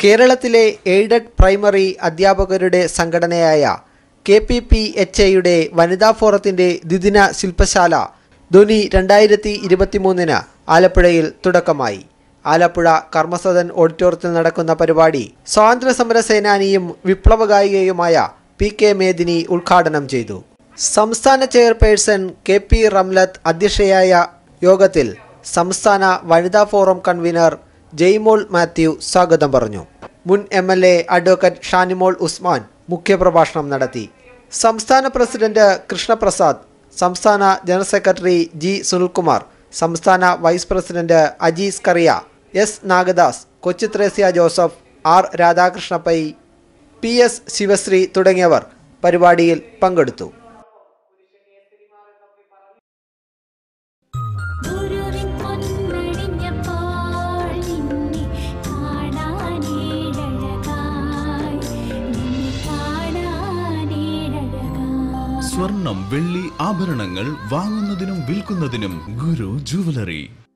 കേരളത്തിലെ aided primary അധ്യാപകരുടെ സംഘടനയായ കെ പി പി എച്ച് എയുടെ വനിതാ ഫോറത്തിന്റെ ദ്വിദിന ശില്പശാല ധ്വനി രണ്ടായിരത്തി ഇരുപത്തിമൂന്നിന് ആലപ്പുഴയിൽ തുടക്കമായി ആലപ്പുഴ കർമ്മസദൻ ഓഡിറ്റോറിയത്തിൽ നടക്കുന്ന പരിപാടി സ്വാതന്ത്ര്യ സമര സേനാനിയും വിപ്ലവഗായികയുമായ പി കെ മേദിനി ഉദ്ഘാടനം ചെയ്തു സംസ്ഥാന ചെയർപേഴ്സൺ കെ പി റംലത്ത് അധ്യക്ഷയായ യോഗത്തിൽ സംസ്ഥാന വനിതാ ഫോറം കൺവീനർ ജെയ്മോൾ മാത്യു സ്വാഗതം പറഞ്ഞു മുൻ M L A advocate Shanimol Usman മുഖ്യപ്രഭാഷണം നടത്തി സംസ്ഥാന പ്രസിഡന്റ് കൃഷ്ണപ്രസാദ് സംസ്ഥാന ജനറൽ സെക്രട്ടറി ജി സുനിൽകുമാർ സംസ്ഥാന vice president Ajees Kariya S Nagadas Kochuthresia Joseph R Radhakrishna Pai P S Sivasree തുടങ്ങിയവർ പരിപാടിയിൽ പങ്കെടുത്തു ഗുരുവിൻ പൊന്നണിഞ്ഞപ്പോൾ നിന്നെ കാണാനേഴഴകായി നിന്നെ കാണാനേഴഴകായി സ്വർണം വെള്ളി ആഭരണങ്ങൾ വാങ്ങുന്നതിനും വിൽക്കുന്നതിനും ഗുരു ജുവലറി